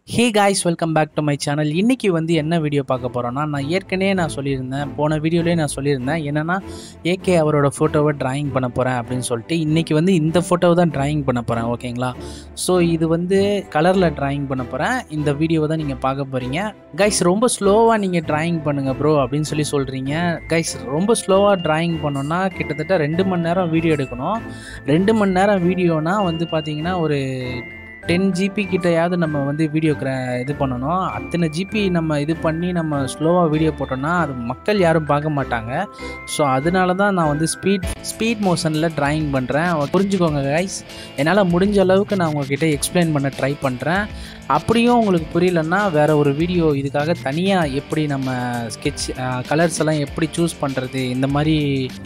hey guys welcome back to my channel இன்றைக்கி வந்து என்ன வீடியோ பார்க்க போகிறோன்னா நான் ஏற்கனவே நான் சொல்லியிருந்தேன் போன வீடியோலேயே நான் சொல்லியிருந்தேன் என்னென்னா ஏகே அவரோட ஃபோட்டோவை டிராயிங் பண்ண போகிறேன் அப்படின்னு சொல்லிட்டு இன்றைக்கி வந்து இந்த ஃபோட்டோவை தான் டிராயிங் பண்ண போகிறேன் ஓகேங்களா ஸோ இது வந்து கலரில் டிராயிங் பண்ண போகிறேன் இந்த வீடியோவை தான் நீங்கள் பார்க்க போகிறீங்க கைஸ் ரொம்ப ஸ்லோவாக நீங்கள் டிராயிங் பண்ணுங்கள் ப்ரோ அப்படின்னு சொல்லி சொல்கிறீங்க கைஸ் ரொம்ப ஸ்லோவாக டிராயிங் பண்ணோன்னா கிட்டத்தட்ட ரெண்டு மணி நேரம் வீடியோ எடுக்கணும் ரெண்டு மணி நேரம் வீடியோனா வந்து பார்த்தீங்கன்னா ஒரு டென் ஜிபி கிட்டையாவது நம்ம வந்து வீடியோ இது பண்ணணும் அத்தனை ஜிபி நம்ம இது பண்ணி நம்ம ஸ்லோவாக வீடியோ போட்டோம்னா அது மக்கள் யாரும் பார்க்க மாட்டாங்க ஸோ அதனால தான் நான் வந்து ஸ்பீட் ஸ்பீட் மோஷனில் டிராயிங் பண்ணுறேன் புரிஞ்சுக்கோங்க கைஸ் என்னால் முடிஞ்ச அளவுக்கு நான் உங்ககிட்ட எக்ஸ்பிளைன் பண்ண ட்ரை பண்ணுறேன் அப்படியும் உங்களுக்கு புரியலன்னா வேறு ஒரு வீடியோ இதுக்காக தனியாக எப்படி நம்ம ஸ்கெட்ச் கலர்ஸ் எல்லாம் எப்படி சூஸ் பண்ணுறது இந்த மாதிரி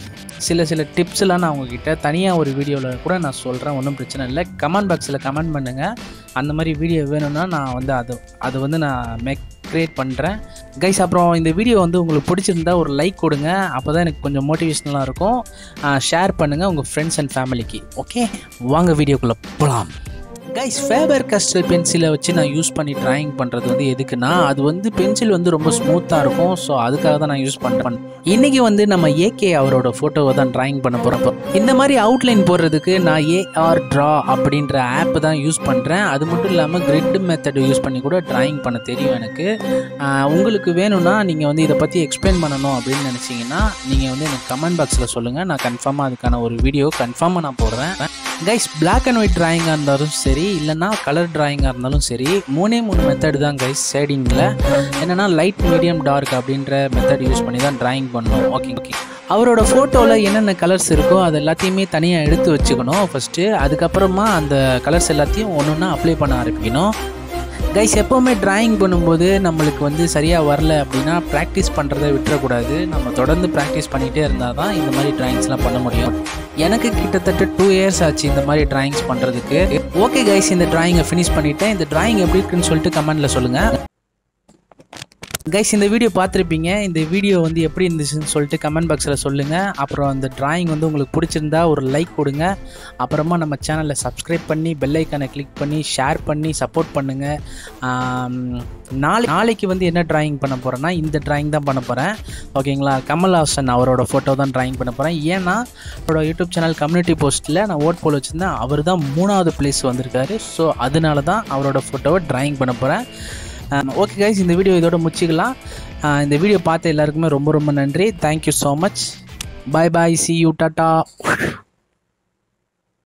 சில சில டிப்ஸ்லாம் நான் உங்ககிட்ட தனியாக ஒரு வீடியோவில் கூட நான் சொல்கிறேன் ஒன்றும் பிரச்சனை இல்லை கமெண்ட் பாக்ஸில் கமெண்ட் பண்ணுங்கள் அந்த மாதிரி வீடியோ வேணும்னா நான் வந்து அது அது வந்து நான் மேக் க்ரியேட் பண்ணுறேன் கைஸ் அப்புறம் இந்த வீடியோ வந்து உங்களுக்கு பிடிச்சிருந்தா ஒரு லைக் கொடுங்க அப்போ தான் எனக்கு கொஞ்சம் மோட்டிவேஷ்னலாக இருக்கும் ஷேர் பண்ணுங்கள் உங்கள் ஃப்ரெண்ட்ஸ் அண்ட் ஃபேமிலிக்கு ஓகே வாங்க வீடியோக்குள்ளே போகலாம் கைஸ் ஃபேபர் கஸ்டல் பென்சிலை வச்சு நான் யூஸ் பண்ணி ட்ராயிங் பண்ணுறது வந்து எதுக்குன்னா அது வந்து பென்சில் வந்து ரொம்ப ஸ்மூத்தாக இருக்கும் ஸோ அதுக்காக தான் நான் யூஸ் பண்ணுறேன் இன்றைக்கி வந்து நம்ம ஏகே அவரோட ஃபோட்டோவை தான் ட்ராயிங் பண்ண போகிறப்போ இந்த மாதிரி அவுட்லைன் போடுறதுக்கு நான் ஏஆர் ட்ரா அப்படின்ற ஆப் தான் யூஸ் பண்ணுறேன் அது மட்டும் இல்லாமல் கிரிட் மெத்தட் யூஸ் பண்ணி கூட ட்ராயிங் பண்ண தெரியும் எனக்கு உங்களுக்கு வேணும்னா நீங்கள் வந்து இதை பற்றி எக்ஸ்பிளைன் பண்ணணும் அப்படின்னு நினச்சிங்கன்னா நீங்கள் வந்து எனக்கு கமெண்ட் பாக்ஸில் சொல்லுங்கள் நான் கன்ஃபார்மாக அதுக்கான ஒரு வீடியோ கன்ஃபார்மாக நான் போடுறேன் கைஸ் பிளாக் அண்ட் ஒயிட் ட்ராயிங்காக இருந்தாலும் சரி இல்லைனா கலர் ட்ராயிங்காக இருந்தாலும் சரி மூணே மூணு மெத்தட் தான் கைஸ் ஷேடிங்கில் என்னென்னா லைட் மீடியம் டார்க் அப்படின்ற மெத்தட் யூஸ் பண்ணி தான் ட்ராயிங் பண்ணணும் ஓகே ஓகே அவரோட ஃபோட்டோவில் என்னென்ன கலர்ஸ் இருக்கோ அது எல்லாத்தையுமே தனியாக எடுத்து வச்சுக்கணும் ஃபஸ்ட்டு அதுக்கப்புறமா அந்த கலர்ஸ் எல்லாத்தையும் ஒன்று ஒன்றா அப்ளை பண்ண ஆரம்பிக்கணும் கைஸ் எப்போவுமே ட்ராயிங் பண்ணும்போது நம்மளுக்கு வந்து சரியாக வரல அப்படின்னா ப்ராக்டிஸ் பண்ணுறதை விட்டுறக்கூடாது நம்ம தொடர்ந்து ப்ராக்டிஸ் பண்ணிகிட்டே இருந்தால் தான் இந்த மாதிரி ட்ராயிங்ஸ்லாம் பண்ண முடியும் எனக்கு கிட்டத்தட்ட டூ இயர்ஸ் ஆச்சு இந்த மாதிரி ட்ராயிங்ஸ் பண்ணுறதுக்கு ஓகே கைஸ் இந்த ட்ராயிங்கை ஃபினிஷ் பண்ணிவிட்டேன் இந்த ட்ராயிங் எப்படி இருக்குன்னு சொல்லிட்டு கமெண்ட்டில் சொல்லுங்கள் கைஸ் இந்த வீடியோ பார்த்துருப்பீங்க இந்த வீடியோ வந்து எப்படி இருந்துச்சுன்னு சொல்லிட்டு கமெண்ட் பாக்ஸில் சொல்லுங்கள் அப்புறம் அந்த ட்ராயிங் வந்து உங்களுக்கு பிடிச்சிருந்தா ஒரு லைக் கொடுங்க அப்புறமா நம்ம சேனலை சப்ஸ்கிரைப் பண்ணி பெல் ஐக்கானை கிளிக் பண்ணி ஷேர் பண்ணி சப்போர்ட் பண்ணுங்கள் நாளை நாளைக்கு வந்து என்ன ட்ராயிங் பண்ண போகிறேன்னா இந்த ட்ராயிங் தான் பண்ண போகிறேன் ஓகேங்களா கமல்ஹாசன் அவரோட ஃபோட்டோ தான் ட்ராயிங் பண்ண போகிறேன் ஏன்னா அவரோட யூடியூப் சேனல் கம்யூனிட்டி போஸ்ட்டில் நான் ஓட் போல் வச்சுருந்தேன் அவர் தான் மூணாவது பிளேஸ் வந்திருக்காரு ஸோ அதனால தான் அவரோட ஃபோட்டோவை ட்ராயிங் பண்ண போகிறேன் ஓகே கைஸ் இந்த வீடியோ இதோட முடிச்சிக்கலாம் இந்த வீடியோ பார்த்த எல்லாருக்குமே ரொம்ப ரொம்ப நன்றி thank you so much bye bye see you tata